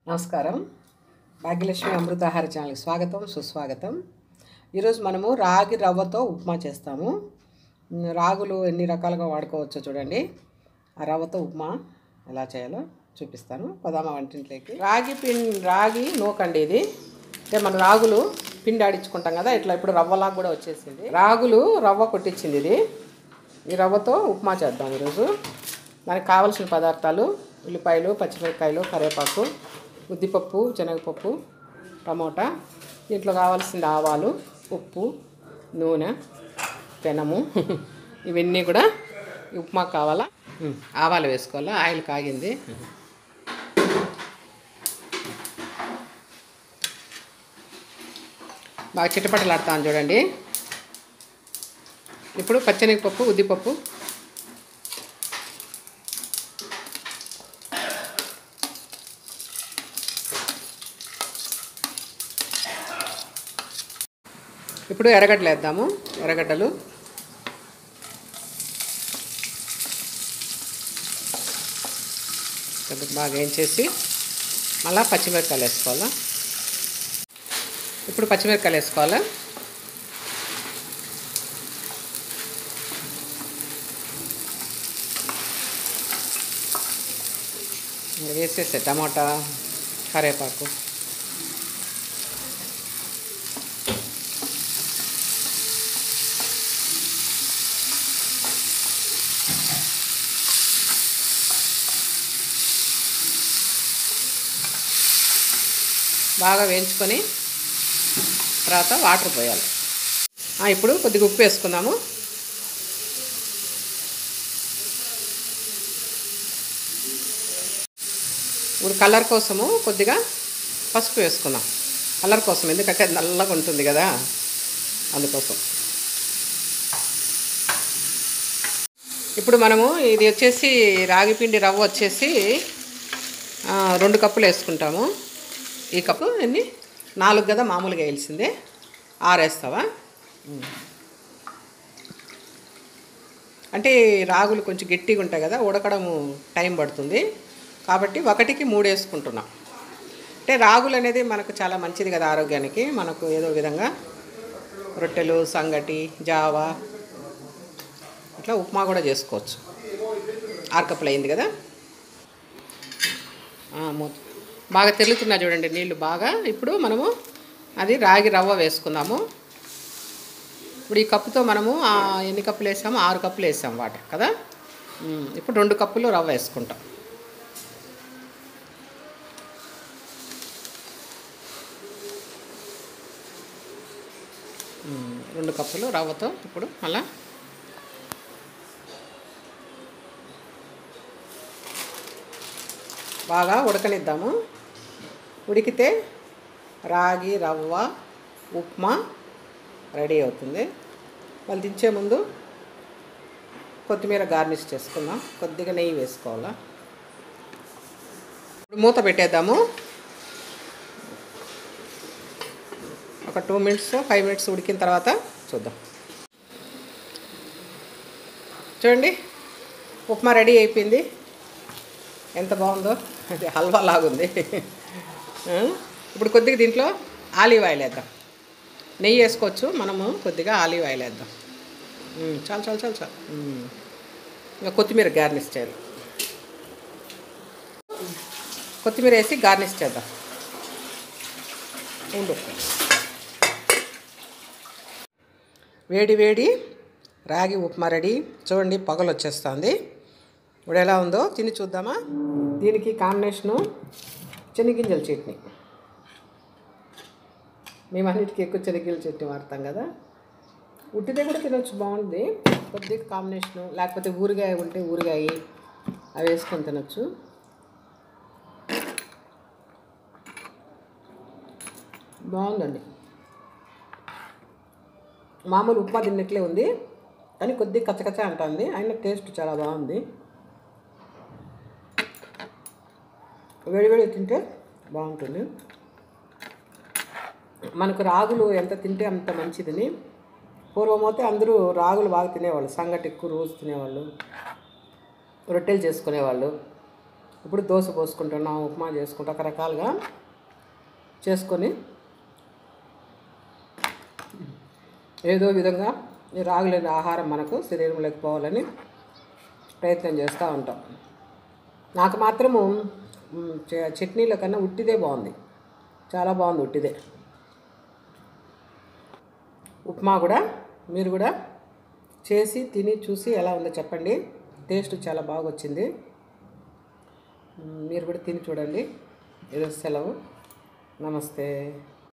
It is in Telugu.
నమస్కారం భాగ్యలక్ష్మి అమృతాహార ఛానల్కి స్వాగతం సుస్వాగతం ఈరోజు మనము రాగి రవ్వతో ఉప్మా చేస్తాము ఉమ్, రాగులు ఎన్ని రకాలుగా వాడుకోవచ్చో చూడండి ఆ రవ్వతో ఉప్మా ఎలా చేయాలో చూపిస్తాను పదామ వంటింట్లోకి రాగి పిండి రాగి నూకండి ఇది అంటే మన రాగులు పిండి ఆడించుకుంటాం కదా ఇట్లా ఇప్పుడు రవ్వలాగా కూడా వచ్చేసింది రాగులు రవ్వ కొట్టించింది ఇది ఈ రవ్వతో ఉప్మా చేద్దాం ఈరోజు దానికి కావలసిన పదార్థాలు ఉల్లిపాయలు పచ్చిమిరపకాయలు కరివేపాకు ఉద్దిపప్పు శనగపప్పు టమోటా దీంట్లో కావాల్సిన ఆవాలు ఉప్పు నూనె పెనము ఇవన్నీ కూడా ఈ ఉప్మా కావాలా ఉమ్, ఆవాలు వేసుకోవాలా ఆయిల్ కాగింది బాగా చిట్టపట్టలాడుతాను చూడండి ఇప్పుడు పచ్చనిపప్పు ఉద్దిపప్పు ఇప్పుడు ఎర్రగడ్డలు వేద్దాము ఎర్రగడ్డలు కొద్దిగా బాగా వేయించేసి మళ్ళీ పచ్చిమిరపకాయలు వేసుకోవాలా ఇప్పుడు పచ్చిమిరపకాయలు వేసుకోవాలా ఇంకా వేసేసే టమాటా కరివేపాకు బాగా వేయించుకొని తర్వాత వాటర్ పోయాలి ఆ, ఇప్పుడు కొద్దిగా ఉప్పు వేసుకుందాము ఇప్పుడు కలర్ కోసము కొద్దిగా పసుపు వేసుకుందాం కలర్ కోసం ఎందుకంటే అది నల్లగా ఉంటుంది కదా అందుకోసం ఇప్పుడు మనము ఇది వచ్చేసి రాగిపిండి రవ్వ వచ్చేసి ఆ, రెండు కప్పులు వేసుకుంటాము ఈ కప్పు ఎన్ని నాలుగు కదా మామూలుగా వేయాల్సిందే ఆరేస్తావా ఉమ్. అంటే రాగులు కొంచెం గట్టిగా ఉంటాయి కదా ఉడకడము టైం పడుతుంది కాబట్టి ఒకటికి మూడు వేసుకుంటున్నాం అంటే రాగులు అనేది మనకు చాలా మంచిది కదా ఆరోగ్యానికి మనకు ఏదో విధంగా రొట్టెలు సంగటి జావా ఇట్లా ఉప్మా కూడా చేసుకోవచ్చు ఆరు కప్పులు అయింది కదా ఆ, మూత బాగా తెరులుతున్నా చూడండి నీళ్ళు బాగా ఇప్పుడు మనము అది రాగి రవ్వ వేసుకుందాము ఇప్పుడు ఈ కప్పుతో మనము ఆ, ఎన్ని కప్పులు వేసాము ఆరు కప్పులు వేసాము వాటర్ కదా ఉమ్, ఇప్పుడు రెండు కప్పులు రవ్వ వేసుకుంటాం ఉమ్, రెండు కప్పులు రవ్వతో ఇప్పుడు మళ్ళా బాగా ఉడకనిద్దాము ఉడికితే రాగి రవ్వ ఉప్మా రెడీ అవుతుంది వాళ్ళు దించే ముందు కొత్తిమీర గార్నిష్ చేసుకుందాం కొద్దిగా నెయ్యి వేసుకోవాలా ఇప్పుడు మూత పెట్టేద్దాము ఒక టూ మినిట్స్ ఫైవ్ మినిట్స్ ఉడికిన తర్వాత చూద్దాం చూడండి ఉప్మా రెడీ అయిపోయింది ఎంత బాగుందో అది హల్వా లాగుంది ఆ, ఇప్పుడు కొద్దిగా దీంట్లో ఆలివ్ ఆయిల్ వేద్దాం నెయ్యి వేసుకోవచ్చు మనము కొద్దిగా ఆలివ్ ఆయిల్ వేద్దాం ఉమ్, చాలు చాలు చాలు చాలు ఉమ్. ఇంకా కొత్తిమీర గార్నిష్ చేయాలి కొత్తిమీర వేసి గార్నిష్ చేద్దాం ఉండు వేడి వేడి రాగి ఉప్మా రెడీ చూడండి పొగలు వచ్చేస్తుంది ఇప్పుడు ఎలా ఉందో తిని చూద్దామా దీనికి కాంబినేషను శనగింజల చట్నీ మేము అన్నిటికీ ఎక్కువ శనగింజల చట్నీ వాడతాం కదా ఉట్టిదే కూడా తినొచ్చు బాగుంది కొద్దిగా కాంబినేషను లేకపోతే ఊరగాయ ఉంటే ఊరగాయ అవి వేసుకొని తినొచ్చు బాగుందండి మామూలు ఉప్మా తిన్నట్లే ఉంది కానీ కొద్దిగా కచ్చకచ్చ అంటుంది అయినా టేస్ట్ చాలా బాగుంది వేడివేడి తింటే బాగుంటుంది మనకు రాగులు ఎంత తింటే అంత మంచిదని పూర్వం అయితే అందరూ రాగులు బాగా తినేవాళ్ళు సంగటి ఎక్కువ రోజు తినేవాళ్ళు రొట్టెలు చేసుకునేవాళ్ళు ఇప్పుడు దోశ పోసుకుంటున్నాం ఉప్మా చేసుకుంటాం రకరకాలుగా చేసుకొని ఏదో విధంగా ఈ రాగులేని ఆహారం మనకు శరీరంలోకి పోవాలని ప్రయత్నం చేస్తూ ఉంటాం నాకు మాత్రము మ్, చ- చట్నీల కన్నా ఉట్టిదే బాగుంది చాలా బాగుంది ఉట్టిదే ఉప్మా కూడా మీరు కూడా చేసి తిని చూసి ఎలా ఉందో చెప్పండి టేస్ట్ చాలా బాగా వచ్చింది మ్, మీరు కూడా తిని చూడండి ఈరోజు సెలవు నమస్తే